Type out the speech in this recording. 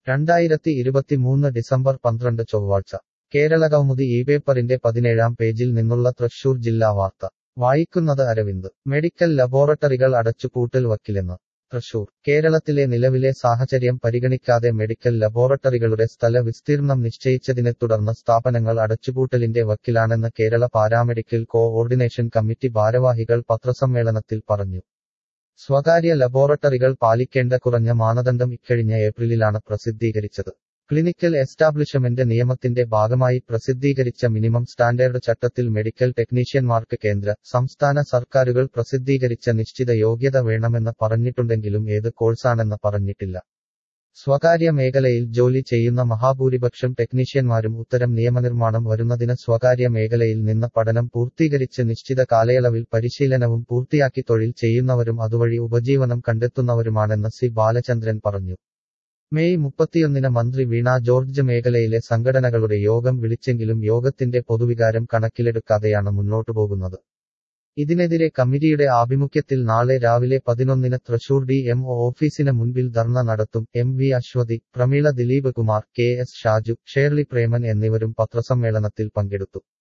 രണ്ടായിരത്തി ഇരുപത്തിമൂന്ന് ഡിസംബർ പന്ത്രണ്ട് ചൊവ്വാഴ്ച കേരളകൗമുദി ഈ പേപ്പറിന്റെ പതിനേഴാം പേജിൽ നിന്നുള്ള തൃശൂർ ജില്ലാ വാർത്ത വായിക്കുന്നത് അരവിന്ദ് മെഡിക്കൽ ലബോറട്ടറികൾ അടച്ചുപൂട്ടൽ വക്കിലെന്ന് തൃശൂർ കേരളത്തിലെ നിലവിലെ സാഹചര്യം പരിഗണിക്കാതെ മെഡിക്കൽ ലബോറട്ടറികളുടെ സ്ഥല വിസ്തീർണം നിശ്ചയിച്ചതിനെ തുടർന്ന് സ്ഥാപനങ്ങൾ അടച്ചുപൂട്ടലിന്റെ വക്കിലാണെന്ന് Kerala paramedical coordination committee ഭാരവാഹികൾ പത്രസമ്മേളനത്തിൽ പറഞ്ഞു സ്വകാര്യ ലബോറട്ടറികൾ പാലിക്കേണ്ട കുറഞ്ഞ മാനദണ്ഡം ഇക്കഴിഞ്ഞ ഏപ്രിലിലാണ് പ്രസിദ്ധീകരിച്ചത് ക്ലിനിക്കൽ എസ്റ്റാബ്ലിഷ്മെന്റ് നിയമത്തിന്റെ ഭാഗമായി പ്രസിദ്ധീകരിച്ച മിനിമം സ്റ്റാൻഡേർഡ് ചട്ടത്തിൽ മെഡിക്കൽ ടെക്നീഷ്യന്മാർക്ക് കേന്ദ്ര സംസ്ഥാന സർക്കാരുകൾ പ്രസിദ്ധീകരിച്ച നിശ്ചിത യോഗ്യത വേണമെന്ന് പറഞ്ഞിട്ടുണ്ടെങ്കിലും ഏത് കോഴ്സാണെന്ന് പറഞ്ഞിട്ടില്ല സ്വകാര്യ മേഖലയിൽ ജോലി ചെയ്യുന്ന മഹാഭൂരിപക്ഷം ടെക്നീഷ്യന്മാരും ഉത്തരം നിയമനിർമ്മാണം വരുന്നതിന് സ്വകാര്യ മേഖലയിൽ നിന്ന് പഠനം പൂർത്തീകരിച്ച് നിശ്ചിത കാലയളവിൽ പരിശീലനവും പൂർത്തിയാക്കി തൊഴിൽ ചെയ്യുന്നവരും അതുവഴി ഉപജീവനം കണ്ടെത്തുന്നവരുമാണെന്ന് സി ബാലചന്ദ്രൻ പറഞ്ഞു മെയ് മുപ്പത്തിയൊന്നിന് മന്ത്രി വീണ ജോർജ് മേഖലയിലെ സംഘടനകളുടെ യോഗം വിളിച്ചെങ്കിലും യോഗത്തിന്റെ പൊതുവികാരം കണക്കിലെടുക്കാതെയാണ് മുന്നോട്ടു പോകുന്നത് ഇതിനെതിരെ കമ്മിറ്റിയുടെ ആഭിമുഖ്യത്തിൽ നാളെ രാവിലെ പതിനൊന്നിന് തൃശൂർ ഡി എം ഒ ഓഫീസിന് മുൻപിൽ ധർണ നടത്തും M V Aswathy Prameela Dileep Kumar K S Shaju Shirley Preman എന്നിവരും പത്രസമ്മേളനത്തിൽ പങ്കെടുത്തു